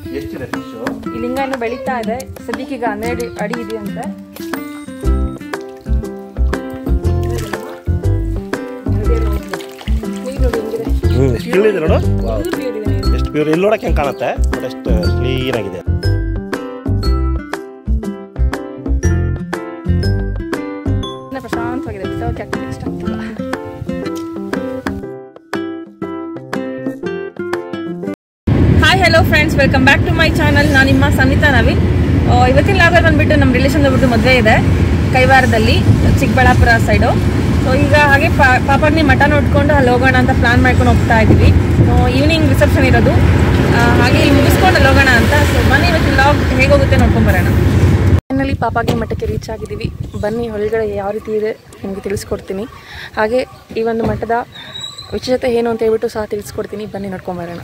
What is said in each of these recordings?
ಎಷ್ಟಿದೆ ಫಿಶು ಈ ಲಿಂಗ ಇನ್ನು ಬೆಳೀತಾ ಇದೆ ಸದ್ಯಕ್ಕೆ ಈಗ ಹನ್ನೆರಡು ಅಡಿ ಇದೆಯಂತೆ ನೀರು ನೋಡಿ ಹೆಂಗಿದೆ ಹ್ಞೂ ಎಷ್ಟು ಕ್ಲೀನ್ ಇದೆ ನೋಡು ವಾವ್. ಫುಲ್ ಪ್ಯೂರ್ ಇದೆ ನೀರು ಎಷ್ಟು ಪ್ಯೂರ್ ಇಲ್ಲಿ ನೋಡಕ್ಕೆ ಹೆಂಗೆ ಕಾಣುತ್ತೆ ಬಟ್ ಎಷ್ಟು ಕ್ಲೀನ್ ಆಗಿದೆ ಇನ್ನ ಪ್ರಶಾಂತವಾಗಿದೆ ಬಿಟ್ಟೋಕೆ ಆಗ್ತದೆ ಇಷ್ಟ ಆಗ್ತಿಲ್ಲ hi hello friends welcome back to my channel ನಾನು ನಿಮ್ಮ ಸಮಿತಾ ನವೀನ್ ಆ, ಇವತ್ತಿನ ಲಾಗಲ್ಲಿ ಬಂದ್ಬಿಟ್ಟು ನಮ್ಮ ರಿಲೇಷನ್ ಒಬ್ಬರದ್ದು ಮದುವೆ ಇದೆ ಕೈವಾರದಲ್ಲಿ ಚಿಕ್ಕಬಳ್ಳಾಪುರ ಸೈಡು ಸೊ ಈಗ ಹಾಗೆ ಪಾ- ಪಾಪಗ್ನಿ ಮಠ ನೋಡ್ಕೊಂಡು ಅಲ್ಲಿ ಹೋಗೋಣ ಅಂತ ಪ್ಲಾನ್ ಮಾಡ್ಕೊಂಡು ಹೋಗ್ತಾ ಇದ್ದೀವಿ ಈವ್ನಿಂಗ್ ರಿಸೆಪ್ಷನ್ ಇರೋದು ಆ, ಹಾಗೆ ಇಲ್ಲಿ ಮುಗಿಸ್ಕೊಂಡು ಅಲ್ಲಿ ಹೋಗೋಣ ಅಂತ ಸೊ ಬನ್ನಿ ಇವತ್ತಿನ ಲಾಗ್ ಹೇಗೆ ಹೋಗುತ್ತೆ ನೋಡ್ಕೊಂಡು ಬರೋಣ ಫೈನಲಿ ಪಾಪಾಗಿ ಮಠಕ್ಕೆ ರೀಚ್ ಆಗಿದ್ದೀವಿ ಬನ್ನಿ ಒಳಗಡೆ ಯಾವ ರೀತಿ ಇದೆ ನಿಮಗೆ ತಿಳಿಸ್ಕೊಡ್ತೀನಿ ಹಾಗೆ ಈ ಒಂದು ಮಠದ ವಿಶೇಷತೆ ಏನು ಅಂತ ಹೇಳ್ಬಿಟ್ಟು ಸಹ ತಿಳಿಸ್ಕೊಡ್ತೀನಿ ಬನ್ನಿ ನೋಡ್ಕೊಂಬರೋಣ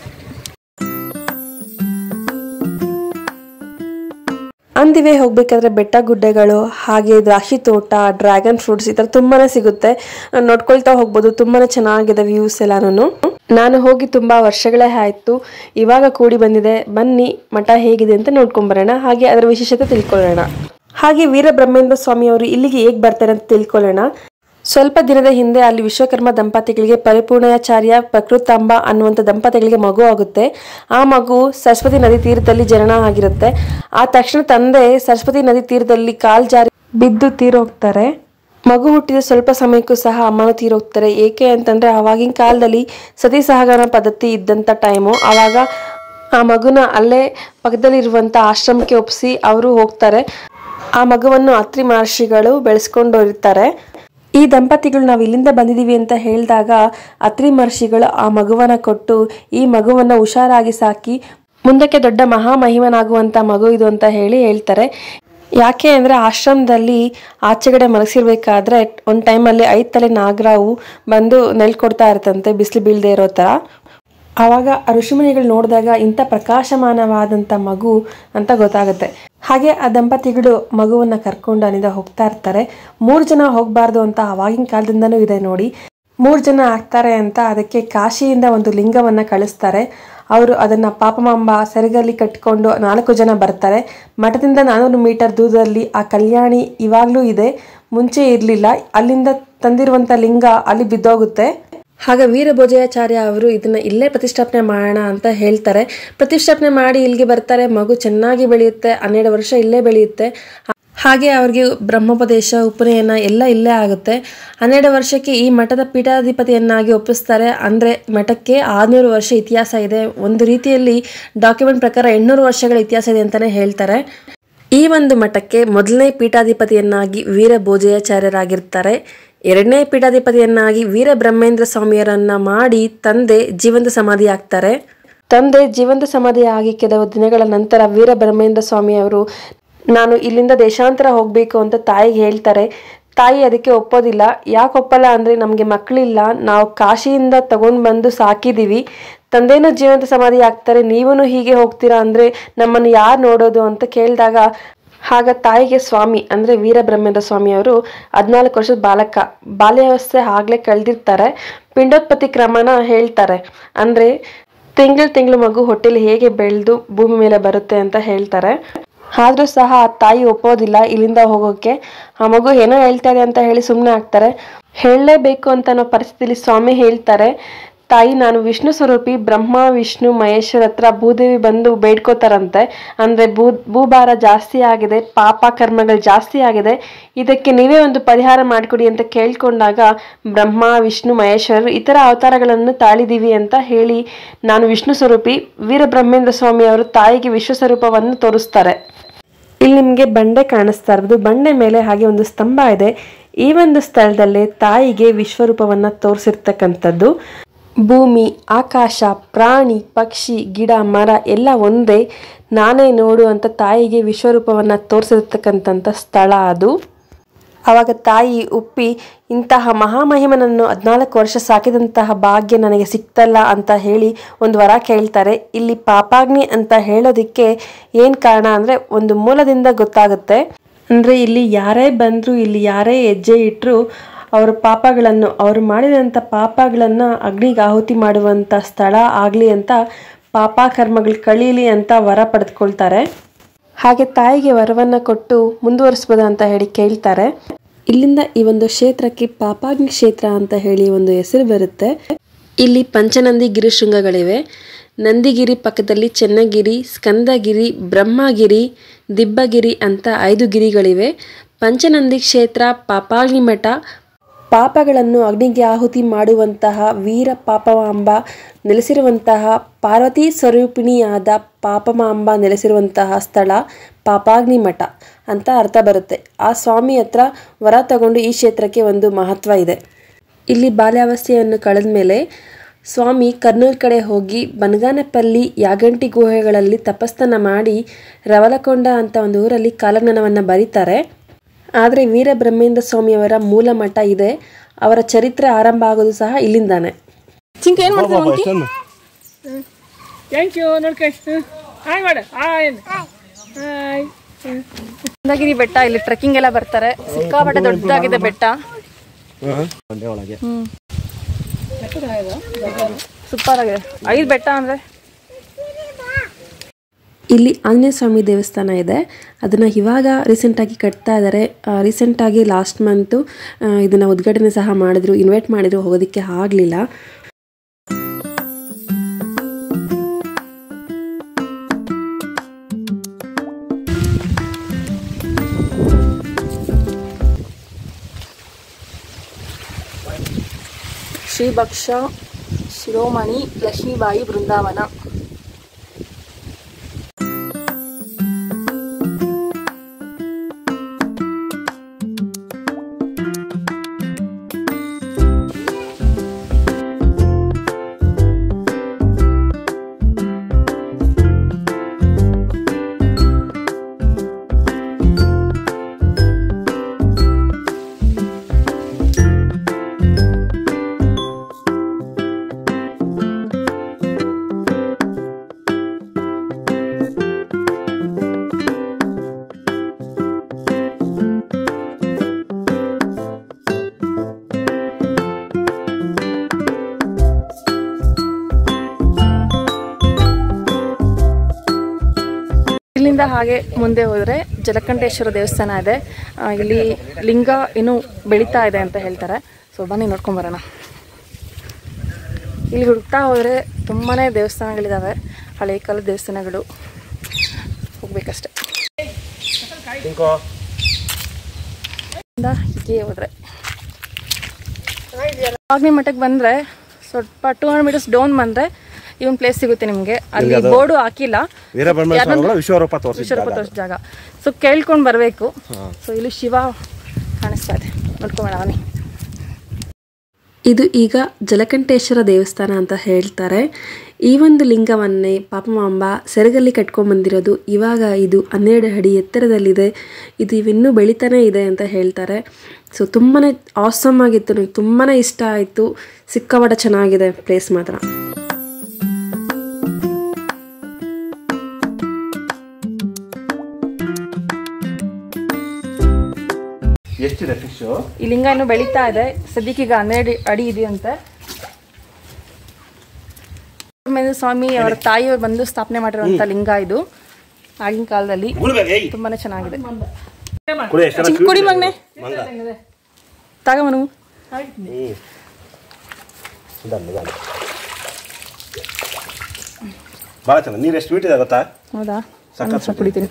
ಅಂದಿವೆ ಹೋಗ್ಬೇಕಾದ್ರೆ ಬೆಟ್ಟ ಗುಡ್ಡೆಗಳು ಹಾಗೆ ದ್ರಾಕ್ಷಿ ತೋಟ ಡ್ರ್ಯಾಗನ್ ಫ್ರೂಟ್ಸ್ ಈ ಥರ ತುಂಬಾನೇ ಸಿಗುತ್ತೆ ನೋಡ್ಕೊಳ್ತಾ ಹೋಗ್ಬೋದು ತುಂಬಾನೇ ಚೆನ್ನಾಗಿದೆ ವ್ಯೂಸ್ ಎಲ್ಲಾನು ನಾನು ಹೋಗಿ ತುಂಬಾ ವರ್ಷಗಳೇ ಆಯ್ತು ಇವಾಗ ಕೂಡಿ ಬಂದಿದೆ ಬನ್ನಿ ಮಠ ಹೇಗಿದೆ ಅಂತ ನೋಡ್ಕೊಂಬರೋಣ ಹಾಗೆ ಅದರ ವಿಶೇಷತೆ ತಿಳ್ಕೊಳ್ಳೋಣ ಹಾಗೆ ವೀರಬ್ರಹ್ಮೇಂದ್ರ ಸ್ವಾಮಿ ಅವರು ಇಲ್ಲಿಗೆ ಹೇಗೆ ಬರ್ತಾರೆ ಅಂತ ತಿಳ್ಕೊಳ್ಳೋಣ ಸ್ವಲ್ಪ ದಿನದ ಹಿಂದೆ ಅಲ್ಲಿ ವಿಶ್ವಕರ್ಮ ದಂಪತಿಗಳಿಗೆ ಪರಿಪೂರ್ಣಾಚಾರ್ಯ ಪ್ರಕೃತಾಂಬ ಅನ್ನುವಂಥ ದಂಪತಿಗಳಿಗೆ ಮಗು ಆಗುತ್ತೆ ಆ ಮಗು ಸರಸ್ವತಿ ನದಿ ತೀರದಲ್ಲಿ ಜನನ ಆಗಿರುತ್ತೆ ಆ ತಕ್ಷಣ ತಂದೆ ಸರಸ್ವತಿ ನದಿ ತೀರದಲ್ಲಿ ಕಾಲ್ ಜಾರಿ ಬಿದ್ದು ತೀರೋಗ್ತಾರೆ ಮಗು ಹುಟ್ಟಿದ ಸ್ವಲ್ಪ ಸಮಯಕ್ಕೂ ಸಹ ಅಮ್ಮನೂ ತೀರೋಗ್ತಾರೆ ಏಕೆ ಅಂತಂದ್ರೆ ಆವಾಗಿನ ಕಾಲದಲ್ಲಿ ಸತಿ ಸಹಗಮನ ಪದ್ಧತಿ ಇದ್ದಂಥ ಟೈಮು ಆವಾಗ ಆ ಮಗುನ ಅಲ್ಲೇ ಪಕ್ಕದಲ್ಲಿರುವಂಥ ಆಶ್ರಮಕ್ಕೆ ಒಪ್ಪಿಸಿ ಅವರು ಹೋಗ್ತಾರೆ ಆ ಮಗುವನ್ನು ಅತ್ರಿ ಮಹರ್ಷಿಗಳು ಬೆಳೆಸ್ಕೊಂಡು ಇರ್ತಾರೆ ಈ ದಂಪತಿಗಳು ನಾವು ಇಲ್ಲಿಂದ ಬಂದಿದ್ದೀವಿ ಅಂತ ಹೇಳಿದಾಗ ಅತ್ರಿ ಮಹರ್ಷಿಗಳು ಆ ಮಗುವನ್ನ ಕೊಟ್ಟು ಈ ಮಗುವನ್ನ ಹುಷಾರಾಗಿ ಸಾಕಿ ಮುಂದಕ್ಕೆ ದೊಡ್ಡ ಮಹಾಮಹಿಮನಾಗುವಂತ ಮಗು ಇದು ಅಂತ ಹೇಳಿ ಹೇಳ್ತಾರೆ ಯಾಕೆ ಅಂದ್ರೆ ಆಶ್ರಮದಲ್ಲಿ ಆಚೆಗಡೆ ಮಲಗಿಸಿರ್ಬೇಕಾದ್ರೆ ಒಂದು ಟೈಮಲ್ಲಿ ಐದು ತಲೆ ನಾಗರಾವು ಬಂದು ನೆಲ್ ಕೊಡ್ತಾ ಇರ್ತಂತೆ ಬಿಸಿಲು ಬೀಳದೆ ಇರೋ ಥರ ಆವಾಗ ಆ ಋಷಿಮುನಿಗಳು ನೋಡಿದಾಗ ಇಂಥ ಪ್ರಕಾಶಮಾನವಾದಂಥ ಮಗು ಅಂತ ಗೊತ್ತಾಗುತ್ತೆ ಹಾಗೆ ಆ ದಂಪತಿಗಳು ಮಗುವನ್ನ ಕರ್ಕೊಂಡು ಅಲ್ಲಿಂದ ಹೋಗ್ತಾ ಇರ್ತಾರೆ ಮೂರು ಜನ ಹೋಗಬಾರ್ದು ಅಂತ ಆವಾಗಿನ ಕಾಲದಿಂದನೂ ಇದೆ ನೋಡಿ ಮೂರು ಜನ ಆಗ್ತಾರೆ ಅಂತ ಅದಕ್ಕೆ ಕಾಶಿಯಿಂದ ಒಂದು ಲಿಂಗವನ್ನ ಕಳಿಸ್ತಾರೆ ಅವರು ಅದನ್ನ ಪಾಪಮಾಂಬ ಸೆರಗಲ್ಲಿ ಕಟ್ಟಿಕೊಂಡು ನಾಲ್ಕು ಜನ ಬರ್ತಾರೆ ಮಠದಿಂದ ನಾನೂರು ಮೀಟರ್ ದೂರದಲ್ಲಿ ಆ ಕಲ್ಯಾಣಿ ಇವಾಗಲೂ ಇದೆ ಮುಂಚೆ ಇರಲಿಲ್ಲ ಅಲ್ಲಿಂದ ತಂದಿರುವಂಥ ಲಿಂಗ ಅಲ್ಲಿ ಬಿದ್ದೋಗುತ್ತೆ ಆಗ ವೀರಭೋಜಯಾಚಾರ್ಯ ಅವರು ಇದನ್ನ ಇಲ್ಲೇ ಪ್ರತಿಷ್ಠಾಪನೆ ಮಾಡೋಣ ಅಂತ ಹೇಳ್ತಾರೆ ಪ್ರತಿಷ್ಠಾಪನೆ ಮಾಡಿ ಇಲ್ಲಿಗೆ ಬರ್ತಾರೆ ಮಗು ಚೆನ್ನಾಗಿ ಬೆಳೆಯುತ್ತೆ ಹನ್ನೆರಡು ವರ್ಷ ಇಲ್ಲೇ ಬೆಳೆಯುತ್ತೆ ಹಾಗೆ ಅವ್ರಿಗೆ ಬ್ರಹ್ಮೋಪದೇಶ ಉಪನಯನ ಎಲ್ಲ ಇಲ್ಲೇ ಆಗುತ್ತೆ ಹನ್ನೆರಡು ವರ್ಷಕ್ಕೆ ಈ ಮಠದ ಪೀಠಾಧಿಪತಿಯನ್ನಾಗಿ ಒಪ್ಪಿಸ್ತಾರೆ ಅಂದರೆ ಮಠಕ್ಕೆ ಆರುನೂರು ವರ್ಷ ಇತಿಹಾಸ ಇದೆ ಒಂದು ರೀತಿಯಲ್ಲಿ ಡಾಕ್ಯುಮೆಂಟ್ ಪ್ರಕಾರ ಎಂಟುನೂರು ವರ್ಷಗಳ ಇತಿಹಾಸ ಇದೆ ಅಂತಲೇ ಹೇಳ್ತಾರೆ ಈ ಒಂದು ಮಠಕ್ಕೆ ಮೊದಲನೇ ಪೀಠಾಧಿಪತಿಯನ್ನಾಗಿ ವೀರಭೋಜಯಾಚಾರ್ಯರಾಗಿರ್ತಾರೆ ಎರಡನೇ ಪೀಠಾಧಿಪತಿಯನ್ನಾಗಿ ವೀರಬ್ರಹ್ಮೇಂದ್ರ ಸ್ವಾಮಿಯರನ್ನ ಮಾಡಿ ತಂದೆ ಜೀವಂತ ಸಮಾಧಿ ಆಗ್ತಾರೆ ತಂದೆ ಜೀವಂತ ಸಮಾಧಿ ಆಗಿ ಕೆಲವು ದಿನಗಳ ನಂತರ ವೀರಬ್ರಹ್ಮೇಂದ್ರ ಸ್ವಾಮಿ ಅವರು ನಾನು ಇಲ್ಲಿಂದ ದೇಶಾಂತರ ಹೋಗಬೇಕು ಅಂತ ತಾಯಿಗೆ ಹೇಳ್ತಾರೆ ತಾಯಿ ಅದಕ್ಕೆ ಒಪ್ಪೋದಿಲ್ಲ ಯಾಕೆ ಒಪ್ಪಲ್ಲ ಅಂದರೆ ನಮಗೆ ಮಕ್ಕಳಿಲ್ಲ ನಾವು ಕಾಶಿಯಿಂದ ತಗೊಂಡು ಬಂದು ಸಾಕಿದ್ದೀವಿ ತಂದೆನೂ ಜೀವಂತ ಸಮಾಧಿ ಆಗ್ತಾರೆ ನೀವೂ ಹೀಗೆ ಹೋಗ್ತೀರಾ ಅಂದರೆ ನಮ್ಮನ್ನು ಯಾರು ನೋಡೋದು ಅಂತ ಕೇಳಿದಾಗ ಆಗ ತಾಯಿಗೆ ಸ್ವಾಮಿ ಅಂದರೆ ವೀರಬ್ರಹ್ಮೇಂದ್ರ ಸ್ವಾಮಿ ಅವರು ಹದಿನಾಲ್ಕು ವರ್ಷದ ಬಾಲಕ ಬಾಲ್ಯಾವಸ್ಥೆ ಆಗಲೇ ಕಳೆದಿರ್ತಾರೆ ಪಿಂಡೋತ್ಪತ್ತಿ ಕ್ರಮನ ಹೇಳ್ತಾರೆ ಅಂದರೆ ತಿಂಗಳು ತಿಂಗಳು ಮಗು ಹೊಟ್ಟೆಲಿ ಹೇಗೆ ಬೆಳೆದು ಭೂಮಿ ಮೇಲೆ ಬರುತ್ತೆ ಅಂತ ಹೇಳ್ತಾರೆ ಆದರೂ ಸಹ ಆ ತಾಯಿ ಒಪ್ಪೋದಿಲ್ಲ ಇಲ್ಲಿಂದ ಹೋಗೋಕೆ ಆ ಮಗು ಏನೋ ಹೇಳ್ತಾ ಇದೆ ಅಂತ ಹೇಳಿ ಸುಮ್ಮನೆ ಆಗ್ತಾರೆ ಹೇಳಲೇಬೇಕು ಅಂತ ಅನ್ನೋ ಪರಿಸ್ಥಿತಿಲಿ ಸ್ವಾಮಿ ಹೇಳ್ತಾರೆ ತಾಯಿ ನಾನು ವಿಷ್ಣು ಸ್ವರೂಪಿ ಬ್ರಹ್ಮ ವಿಷ್ಣು ಮಹೇಶ್ವರ ಹತ್ರ ಭೂದೇವಿ ಬಂದು ಬೇಡ್ಕೋತಾರಂತೆ ಅಂದ್ರೆ ಭೂ ಭೂಭಾರ ಜಾಸ್ತಿ ಆಗಿದೆ ಪಾಪ ಕರ್ಮಗಳು ಜಾಸ್ತಿ ಆಗಿದೆ ಇದಕ್ಕೆ ನೀವೇ ಒಂದು ಪರಿಹಾರ ಮಾಡಿಕೊಡಿ ಅಂತ ಕೇಳ್ಕೊಂಡಾಗ ಬ್ರಹ್ಮ ವಿಷ್ಣು ಮಹೇಶ್ವರರು ಇತರ ಅವತಾರಗಳನ್ನು ತಾಳಿದೀವಿ ಅಂತ ಹೇಳಿ ನಾನು ವಿಷ್ಣು ಸ್ವರೂಪಿ ವೀರಬ್ರಹ್ಮೇಂದ್ರ ಸ್ವಾಮಿ ಅವರು ತಾಯಿಗೆ ವಿಶ್ವ ಸ್ವರೂಪವನ್ನು ತೋರಿಸ್ತಾರೆ ಇಲ್ಲಿ ನಿಮಗೆ ಬಂಡೆ ಕಾಣಿಸ್ತಾ ಇರೋದು ಬಂಡೆ ಮೇಲೆ ಹಾಗೆ ಒಂದು ಸ್ತಂಭ ಇದೆ ಈ ಒಂದು ಸ್ಥಳದಲ್ಲೇ ತಾಯಿಗೆ ವಿಶ್ವರೂಪವನ್ನ ತೋರಿಸಿರ್ತಕ್ಕಂಥದ್ದು ಭೂಮಿ ಆಕಾಶ ಪ್ರಾಣಿ ಪಕ್ಷಿ ಗಿಡ ಮರ ಎಲ್ಲ ಒಂದೇ ನಾನೇ ನೋಡು ಅಂತ ತಾಯಿಗೆ ವಿಶ್ವರೂಪವನ್ನ ತೋರಿಸಿರ್ತಕ್ಕಂಥ ಸ್ಥಳ ಅದು ಆವಾಗ ತಾಯಿ ಉಪ್ಪಿ ಇಂತಹ ಮಹಾಮಹಿಮನನ್ನು ಹದಿನಾಲ್ಕು ವರ್ಷ ಸಾಕಿದಂತಹ ಭಾಗ್ಯ ನನಗೆ ಸಿಕ್ತಲ್ಲ ಅಂತ ಹೇಳಿ ಒಂದು ವರ ಕೇಳ್ತಾರೆ ಇಲ್ಲಿ ಪಾಪಾಗ್ನಿ ಅಂತ ಹೇಳೋದಕ್ಕೆ ಏನು ಕಾರಣ ಅಂದರೆ ಒಂದು ಮೂಲದಿಂದ ಗೊತ್ತಾಗುತ್ತೆ ಅಂದರೆ ಇಲ್ಲಿ ಯಾರೇ ಬಂದರೂ ಇಲ್ಲಿ ಯಾರೇ ಹೆಜ್ಜೆ ಇಟ್ಟರು ಅವರ ಪಾಪಗಳನ್ನು ಅವರು ಮಾಡಿದಂಥ ಪಾಪಗಳನ್ನು ಅಗ್ನಿಗೆ ಆಹುತಿ ಮಾಡುವಂಥ ಸ್ಥಳ ಆಗಲಿ ಅಂತ ಪಾಪ ಕರ್ಮಗಳು ಕಳೀಲಿ ಅಂತ ವರ ಪಡೆದುಕೊಳ್ತಾರೆ ಹಾಗೆ ತಾಯಿಗೆ ವರವನ್ನು ಕೊಟ್ಟು ಮುಂದುವರಿಸ್ಬೋದಾ ಅಂತ ಹೇಳಿ ಕೇಳ್ತಾರೆ ಇಲ್ಲಿಂದ ಈ ಒಂದು ಕ್ಷೇತ್ರಕ್ಕೆ ಪಾಪಾಗ್ನಿ ಕ್ಷೇತ್ರ ಅಂತ ಹೇಳಿ ಒಂದು ಹೆಸರು ಬರುತ್ತೆ ಇಲ್ಲಿ ಪಂಚನಂದಿ ಗಿರಿಶೃಂಗಗಳಿವೆ ನಂದಿಗಿರಿ ಪಕ್ಕದಲ್ಲಿ ಚೆನ್ನಗಿರಿ ಸ್ಕಂದಗಿರಿ ಬ್ರಹ್ಮಗಿರಿ ದಿಬ್ಬಗಿರಿ ಅಂತ ಐದು ಗಿರಿಗಳಿವೆ ಪಂಚನಂದಿ ಕ್ಷೇತ್ರ ಪಾಪಾಗ್ನಿ ಮಠ ಪಾಪಗಳನ್ನು ಅಗ್ನಿಗೆ ಆಹುತಿ ಮಾಡುವಂತಹ ವೀರ ಪಾಪಮಾಂಬ ನೆಲೆಸಿರುವಂತಹ ಪಾರ್ವತಿ ಸ್ವರೂಪಿಣಿಯಾದ ಪಾಪಮಾಂಬ ನೆಲೆಸಿರುವಂತಹ ಸ್ಥಳ ಪಾಪಾಗ್ನಿ ಮಠ ಅಂತ ಅರ್ಥ ಬರುತ್ತೆ ಆ ಸ್ವಾಮಿ ಹತ್ರ ವರ ತಗೊಂಡು ಈ ಕ್ಷೇತ್ರಕ್ಕೆ ಒಂದು ಮಹತ್ವ ಇದೆ ಇಲ್ಲಿ ಬಾಲ್ಯಾವಸ್ಥೆಯನ್ನು ಕಳೆದ ಮೇಲೆ ಸ್ವಾಮಿ ಕರ್ನೂಲ್ ಕಡೆ ಹೋಗಿ ಬನಗಾನಪಲ್ಲಿ ಯಾಗಂಟಿ ಗುಹೆಗಳಲ್ಲಿ ತಪಸ್ಸನ್ನ ಮಾಡಿ ರವಲಕೊಂಡ ಅಂತ ಒಂದು ಊರಲ್ಲಿ ಕಾಲಜ್ಞಾನವನ್ನು ಬರೀತಾರೆ ಆದರೆ ವೀರಬ್ರಹ್ಮೇಂದ್ರ ಸ್ವಾಮಿಯವರ ಮೂಲ ಮಠ ಇದೆ ಅವರ ಚರಿತ್ರೆ ಆರಂಭ ಆಗೋದು ಸಹ ಇಲ್ಲಿಂದಾನೆ ಚಿಂಕ ಏನು ಮಾಡ್ತೀವಿ ಥ್ಯಾಂಕ್ ಯು ನೋಡ್ಕೊ ಹಾಯ್ ಮಾಡ ಹಾಯ್ ಹಾಯ್ ಚಂದಗಿರಿ ಬೆಟ್ಟ ಇಲ್ಲಿ ಟ್ರೆಕ್ಕಿಂಗ್ ಎಲ್ಲ ಬರ್ತಾರೆ ಸಿಕ್ಕಾಪಟ್ಟೆ ದೊಡ್ಡದಾಗಿದೆ ಬೆಟ್ಟ ಮಂಡ್ಯ ಒಳಗೆ ಸೂಪರ್ ಆಗಿದೆ ಐದು ಬೆಟ್ಟ ಅಂದ್ರೆ ಇಲ್ಲಿ ಆಂಜನೇಯ ಸ್ವಾಮಿ ದೇವಸ್ಥಾನ ಇದೆ ಅದನ್ನು ಇವಾಗ ರೀಸೆಂಟಾಗಿ ಕಟ್ತಾ ಇದ್ದಾರೆ ರೀಸೆಂಟಾಗಿ ಲಾಸ್ಟ್ ಮಂತು ಇದನ್ನು ಉದ್ಘಾಟನೆ ಸಹ ಮಾಡಿದ್ರು ಇನ್ವೈಟ್ ಮಾಡಿದ್ರು ಹೋಗೋದಕ್ಕೆ ಆಗಲಿಲ್ಲ ಶ್ರೀಭಕ್ಷ ಶಿರೋಮಣಿ ಲಕ್ಷ್ಮೀಬಾಯಿ ಬೃಂದಾವನ ಇಲ್ಲಿಂದ ಹಾಗೆ ಮುಂದೆ ಹೋದರೆ ಜಲಕಂಠೇಶ್ವರ ದೇವಸ್ಥಾನ ಇದೆ ಆ, ಇಲ್ಲಿ ಲಿಂಗ ಇನ್ನೂ ಬೆಳೀತಾ ಇದೆ ಅಂತ ಹೇಳ್ತಾರೆ ಸೊ ಬನ್ನಿ ನೋಡ್ಕೊಂಬರೋಣ ಇಲ್ಲಿ ಹುಡುಕ್ತಾ ಹೋದರೆ ತುಂಬಾ ದೇವಸ್ಥಾನಗಳಿದ್ದಾವೆ ಹಳೆ ಕಾಲದ ದೇವಸ್ಥಾನಗಳು ಹೋಗ್ಬೇಕಷ್ಟೆ ತಿನ್ಕೋ ಇಂದ ಹೀಗೆ ಹೋದ್ರೆ ಆಗ್ನಿ ಮಠಕ್ಕೆ ಬಂದರೆ ಸ್ವಲ್ಪ ಟೂ ಹಂಡ್ರೆಡ್ ಮೀಟರ್ಸ್ ಡೌನ್ ಬಂದರೆ ಈ ಒಂದು ಪ್ಲೇಸ್ ಸಿಗುತ್ತೆ ನಿಮಗೆ ಅಲ್ಲಿ ಬೋರ್ಡು ಹಾಕಿಲ್ಲ ವೀರಬ್ರಹ್ಮ ಸ್ವಾಮಿಗಳು ವಿಶ್ವರೂಪ ತೋರಿಸಿದ ವಿಶ್ವರೂಪ ತೋರಿಸ್ ಜಾಗ ಸೊ ಕೇಳ್ಕೊಂಡು ಬರಬೇಕು ಸೊ ಇಲ್ಲಿ ಶಿವ ಕಾಣಿಸ್ತಾ ಇದೆ ನೋಡ್ಕೊಂಬೇಡ ಬನ್ನಿ ಇದು ಈಗ ಜಲಕಂಠೇಶ್ವರ ದೇವಸ್ಥಾನ ಅಂತ ಹೇಳ್ತಾರೆ ಈ ಒಂದು ಲಿಂಗವನ್ನೇ ಪಾಪಮಾಂಬ ಸೆರಗಲ್ಲಿ ಕಟ್ಕೊಂಡ್ಬಂದಿರೋದು ಇವಾಗ ಇದು ಹನ್ನೆರಡು ಅಡಿ ಎತ್ತರದಲ್ಲಿದೆ ಇದು ಇನ್ನೂ ಬೆಳಿತಾನೇ ಇದೆ ಅಂತ ಹೇಳ್ತಾರೆ ಸೊ ತುಂಬಾ ಆಸಮ್ ಆಗಿತ್ತು ನನಗೆ ತುಂಬಾ ಇಷ್ಟ ಆಯಿತು ಸಿಕ್ಕಾಪಟ್ಟೆ ಚೆನ್ನಾಗಿದೆ ಪ್ಲೇಸ್ ಮಾತ್ರ ಎಷ್ಟಿದೆ ಫಿಶು ಈ ಲಿಂಗ ಇನ್ನೂ ಬೆಳೀತಾ ಇದೆ ಸದ್ಯಕ್ಕೆ ಈಗ ಹನ್ನೆರಡು ಅಡಿ ಇದೆಯಂತೆ ಮೇಲೆ ಸ್ವಾಮಿ ಅವರ ತಾಯಿಯವರು ಬಂದು ಸ್ಥಾಪನೆ ಮಾಡಿರುವಂತ ಲಿಂಗ ಇದು ಆಗಿನ ಕಾಲದಲ್ಲಿ ತುಂಬಾನೇ ಚೆನ್ನಾಗಿದೆ ಕುಡಿ ಎಷ್ಟು ಚಿಕ್ಕ ಕುಡಿ ಮಗ್ನೆ ತಗೊಂಬನು ಭಾಳ ಚೆನ್ನಾಗಿ ನೀರು ಎಷ್ಟು ಸ್ವೀಟ್ ಇದೆ ಗೊತ್ತಾ ಹೌದಾ ಸಖತ್ ನಾನು ಸ್ವಲ್ಪ ಕುಡಿತೀನಿ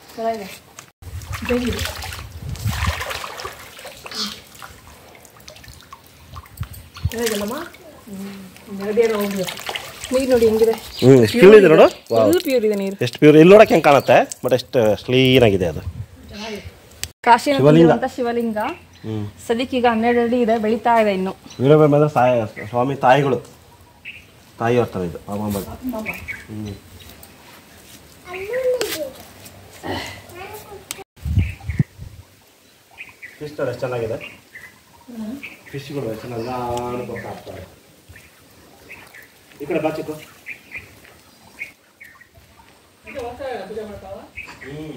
ನೀರು ನೋಡಿ ಹೆಂಗಿದೆ ಹ್ಞೂ ಎಷ್ಟು ಕ್ಲೀನ್ ಇದೆ ನೋಡು ಫುಲ್ ಪ್ಯೂರ್ ಇದೆ ನೀರು ಎಷ್ಟು ಪ್ಯೂರ್ ಇಲ್ಲಿ ನೋಡಕ್ಕೆ ಹೆಂಗೆ ಕಾಣುತ್ತೆ ಬಟ್ ಎಷ್ಟು ಕ್ಲೀನ್ ಆಗಿದೆ ಅದು ಕಾಶಿ ಶಿವಲಿಂಗ. ಅಂತ ಶಿವಲಿಂಗ ಸದ್ಯಕ್ಕೆ ಈಗ ಹನ್ನೆರಡು ಅಡಿ ಇದೆ ಬೆಳೀತಾ ಇದೆ ಇನ್ನು ವೀರಬ್ರಹ್ಮ ಅಂದ್ರೆ ಸಾಯ ಸ್ವಾಮಿ ತಾಯಿಗಳು ತಾಯಿ ಇರ್ತಾರೆ ಇದು ಅಮ್ಮ ಹ್ಞೂ ಫಿಶ್ ನೋಡಿ ಎಷ್ಟು ಚೆನ್ನಾಗಿದೆ ಫಿಶ್ಗಳು ಎಷ್ಟು ಚೆನ್ನಾಗಿ ಆಡ್ಕೊಂಡು ಹಾಕ್ತಾರೆ ಈ ಕಡೆ ಬಾ ಚಿಕ್ಕು ಹ್ಮ್.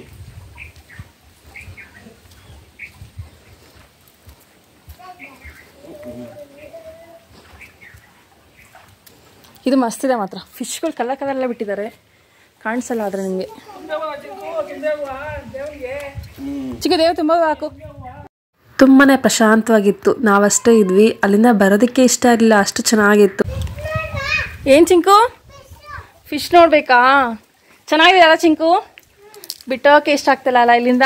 ಇದು ಮಸ್ತಿದೆ ಮಾತ್ರ ಫಿಶ್ಗಳು ಕಲರ್ ಕಲರ್ ಎಲ್ಲ ಬಿಟ್ಟಿದ್ದಾರೆ ಕಾಣಿಸಲ್ಲ ಆದರೆ ನಿಮಗೆ ಚಿಕ್ಕ ದೇವ್ ತುಂಬ ಹಾಕು ತುಂಬಾ ಪ್ರಶಾಂತವಾಗಿತ್ತು ನಾವಷ್ಟೇ ಇದ್ವಿ ಅಲ್ಲಿಂದ ಬರೋದಕ್ಕೆ ಇಷ್ಟ ಆಗಲಿಲ್ಲ ಅಷ್ಟು ಚೆನ್ನಾಗಿತ್ತು ಏನು ಚಿಂಕು ಫಿಶ್ ನೋಡ್ಬೇಕಾ ಚೆನ್ನಾಗಿದೆ ಅಲ್ಲ ಚಿಂಕು ಬಿಟ್ಟೋಕೆ ಇಷ್ಟ ಆಗ್ತಿಲ್ಲ ಅಲ್ಲ ಇಲ್ಲಿಂದ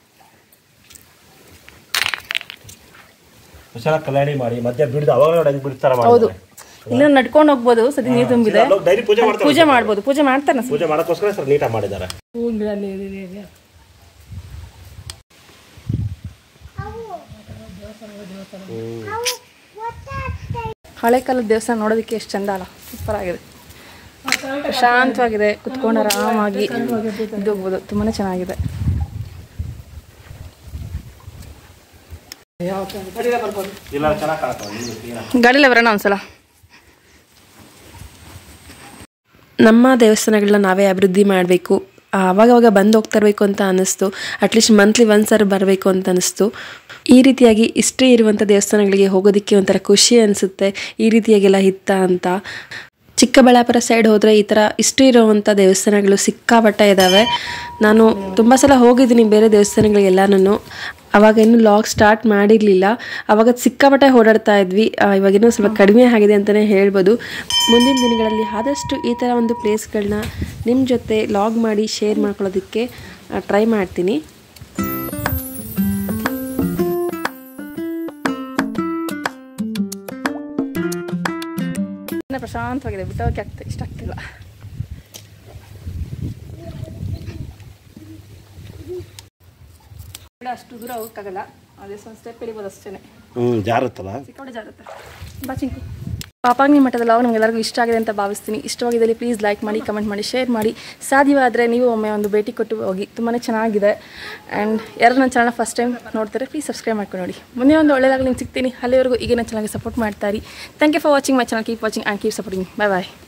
ಹುಷಾರಾಗಿ ಕಲ್ಯಾಣಿ ಮಾಡಿ ಮಧ್ಯ ಬಿಡ್ದು ಅವಾಗ ನೋಡಿ ಹೆಂಗ್ ಬಿಡ್ತಾರ ಹೌದು ಇಲ್ಲಿಂದ ನಡ್ಕೊಂಡು ಹೋಗ್ಬೋದು ಸದ್ಯ ನೀರು ತುಂಬಿದೆ ಡೈಲಿ ಪೂಜೆ ಮಾಡ್ತಾರೆ ಪೂಜೆ ಮಾಡ್ಬೋದು ಪೂಜೆ ಮಾಡ್ತಾನೆ ಪೂಜೆ ಮಾಡೋಕ್ಕೋಸ್ಕರ ಸರ್ ನೀಟಾಗಿ ಮಾಡಿದ್ದಾರೆ ಹಳೆ ಕಾಲದ ದೇವಸ್ಥಾನ ನೋಡೋದಕ್ಕೆ ಎಷ್ಟು ಚಂದ ಅಲ್ಲ ಸೂಪರ್ ಆಗಿದೆ ಪ್ರಶಾಂತವಾಗಿದೆ ಕುತ್ಕೊಂಡು ಆರಾಮಾಗಿ ಇದು ಹೋಗ್ಬೋದು ತುಂಬಾನೇ ಚೆನ್ನಾಗಿದೆ ಇಲ್ಲ ಚೆನ್ನಾಗಿ ಕಾಣ್ತಾವೆ ನೀವು clean ಆಗಿ. ಗಾಡಿಲೇ ಬರೋಣ ಒಂದ್ಸಲ ನಮ್ಮ ದೇವಸ್ಥಾನಗಳನ್ನ ನಾವೇ ಅಭಿವೃದ್ಧಿ ಮಾಡಬೇಕು ಆವಾಗವಾಗ ಬಂದು ಹೋಗ್ತಾ ಇರಬೇಕು ಅಂತ ಅನ್ನಿಸ್ತು ಅಟ್ಲೀಸ್ಟ್ ಮಂತ್ಲಿ ಒಂದ್ಸರಿ ಬರಬೇಕು ಅಂತ ಅನ್ನಿಸ್ತು ಈ ರೀತಿಯಾಗಿ ಇಷ್ಟೇ ಇರುವಂಥ ದೇವಸ್ಥಾನಗಳಿಗೆ ಹೋಗೋದಕ್ಕೆ ಒಂಥರ ಖುಷಿ ಅನಿಸುತ್ತೆ ಈ ರೀತಿಯಾಗೆಲ್ಲ ಇತ್ತ ಅಂತ ಚಿಕ್ಕಬಳ್ಳಾಪುರ ಸೈಡ್ ಹೋದರೆ ಈ ಥರ ಇಷ್ಟು ಇರುವಂಥ ದೇವಸ್ಥಾನಗಳು ಸಿಕ್ಕಾಪಟ್ಟೆ ಇದ್ದಾವೆ ನಾನು ತುಂಬ ಸಲ ಹೋಗಿದ್ದೀನಿ ಬೇರೆ ದೇವಸ್ಥಾನಗಳಿಗೆಲ್ಲನೂ ಅವಾಗ ಇನ್ನೂ ಲಾಗ್ ಸ್ಟಾರ್ಟ್ ಮಾಡಿರಲಿಲ್ಲ ಅವಾಗ ಸಿಕ್ಕಾಪಟ್ಟೆ ಓಡಾಡ್ತಾ ಇದ್ವಿ ಆ, ಇವಾಗಿನ್ನೂ ಸ್ವಲ್ಪ ಕಡಿಮೆ ಆಗಿದೆ ಅಂತಲೇ ಹೇಳ್ಬೋದು ಮುಂದಿನ ದಿನಗಳಲ್ಲಿ ಆದಷ್ಟು ಈ ಥರ ಒಂದು ಪ್ಲೇಸ್ಗಳನ್ನ ನಿಮ್ಮ ಜೊತೆ ಲಾಗ್ ಮಾಡಿ ಶೇರ್ ಮಾಡ್ಕೊಳ್ಳೋದಕ್ಕೆ ಟ್ರೈ ಮಾಡ್ತೀನಿ ತುಂಬಾನೇ ಪ್ರಶಾಂತವಾಗಿದೆ ಬಿಟ್ಟೋಕೆ ಆಗ್ತಾ ಇಷ್ಟ ಆಗ್ತಿಲ್ಲ ಅಷ್ಟು ದೂರ ಹೋಗೋಕ್ಕಾಗಲ್ಲ ಅದೇ ಒಂದು ಸ್ಟೆಪ್ ಇಳಿಬೋದು ಅಷ್ಟೇ ಹ್ಮ್ ಜಾರುತ್ತಲ್ಲ ಸಿಕ್ಕಾಪಟ್ಟೆ ಜಾರುತ್ತೆ ಬಾ ಚಿಂಕು ಪಾಪಾಗ್ನಿ ಮಠದ ಲಾಗ್ ನಮಗೆಲ್ಲರಿಗೂ ಇಷ್ಟ ಆಗಿದೆ ಅಂತ ಭಾವಿಸ್ತೀನಿ ಇಷ್ಟವಾಗಿದ್ದಲ್ಲಿ ಪ್ಲೀಸ್ ಲೈಕ್ ಮಾಡಿ ಕಮೆಂಟ್ ಮಾಡಿ ಶೇರ್ ಮಾಡಿ ಸಾಧ್ಯವಾದರೆ ನೀವು ಒಮ್ಮೆ ಒಂದು ಭೇಟಿ ಕೊಟ್ಟು ಹೋಗಿ ತುಂಬಾ ಚೆನ್ನಾಗಿದೆ ಆ್ಯಂಡ್ ಯಾರು ನನ್ನ ಚಾನಲ್ ಫಸ್ಟ್ ಟೈಮ್ ನೋಡ್ತಾರೆ ಪ್ಲೀಸ್ ಸಬ್ಸ್ಕ್ರೈಬ್ ಮಾಡ್ಕೊಂಡು ನೋಡಿ ಮುಂದೆ ಒಂದು ಒಳ್ಳೆಯದಾಗಲಿ ನಿಮ್ಗೆ ಸಿಗ್ತೀನಿ ಅಲ್ಲಿವರೆಗೂ ಈಗ ನನ್ನ ಚಾನಲ್ಗೆ ಸಪೋರ್ಟ್ ಮಾಡ್ತಾರೆ thank you for watching my channel keep watching and keep supporting bye bye